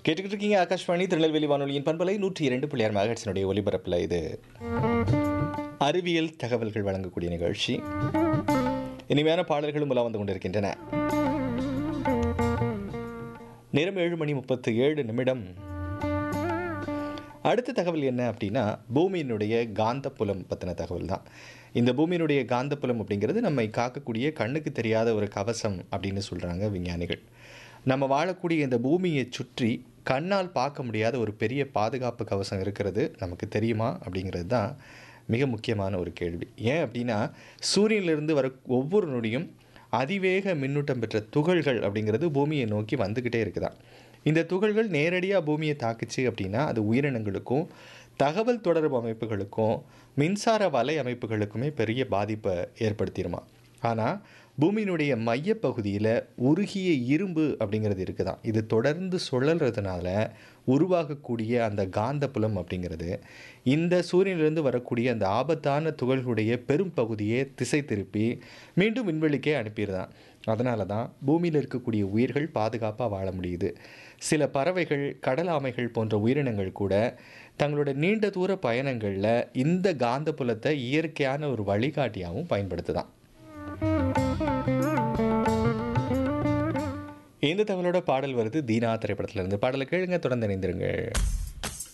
கேட்டுக்கிட்டு இருக்கீங்க ஆகாஷ்வாணி திருநெல்வேலி வானொலியின் பண்பலை நூற்றி இரண்டு புள்ளியார் மகட்சினுடைய ஒலிபரப்பில் இது அறிவியல் தகவல்கள் வழங்கக்கூடிய நிகழ்ச்சி இனிமையான பாடல்களும் உலா வந்து கொண்டிருக்கின்றன நேரம் ஏழு மணி முப்பத்து ஏழு நிமிடம் அடுத்த தகவல் என்ன அப்படின்னா பூமியினுடைய காந்தப்புலம் பற்றின தகவல் தான் இந்த பூமியினுடைய காந்தப்புலம் அப்படிங்கிறது நம்மை காக்கக்கூடிய கண்ணுக்கு தெரியாத ஒரு கவசம் அப்படின்னு சொல்கிறாங்க விஞ்ஞானிகள் நம்ம வாழக்கூடிய இந்த பூமியை சுற்றி கண்ணால் பார்க்க முடியாத ஒரு பெரிய பாதுகாப்பு கவசம் இருக்கிறது நமக்கு தெரியுமா அப்படிங்கிறது தான் மிக முக்கியமான ஒரு கேள்வி ஏன் அப்படின்னா சூரியனிலிருந்து வர ஒவ்வொரு நொடியும் அதிவேக மின்னூட்டம் பெற்ற துகள்கள் அப்படிங்கிறது பூமியை நோக்கி வந்துக்கிட்டே இருக்குதான் இந்த துகள்கள் நேரடியாக பூமியை தாக்குச்சு அப்படின்னா அது உயிரினங்களுக்கும் தகவல் தொடர்பு அமைப்புகளுக்கும் மின்சார வலை அமைப்புகளுக்குமே பெரிய பாதிப்பை ஏற்படுத்திடுமா ஆனால் பூமியினுடைய மையப்பகுதியில் உருகிய இரும்பு அப்படிங்கிறது இருக்குதான் இது தொடர்ந்து சுழல்றதுனால உருவாகக்கூடிய அந்த காந்தப்புலம் அப்படிங்கிறது இந்த சூரியனிலிருந்து வரக்கூடிய அந்த ஆபத்தான துகள்களுடைய பெரும் பகுதியை திசை திருப்பி மீண்டும் விண்வெளிக்கே அனுப்பிடுதான் அதனால தான் பூமியில் இருக்கக்கூடிய உயிர்கள் பாதுகாப்பாக வாழ முடியுது சில பறவைகள் கடல் ஆமைகள் போன்ற உயிரினங்கள் கூட தங்களோட நீண்ட தூர பயணங்களில் இந்த காந்தப்புலத்தை இயற்கையான ஒரு வழிகாட்டியாகவும் பயன்படுத்துதான் இந்த தகவலோட பாடல் வருது தீனா திரைப்படத்திலிருந்து பாடலை கேளுங்க தொடர்ந்து இணைந்திருங்கள்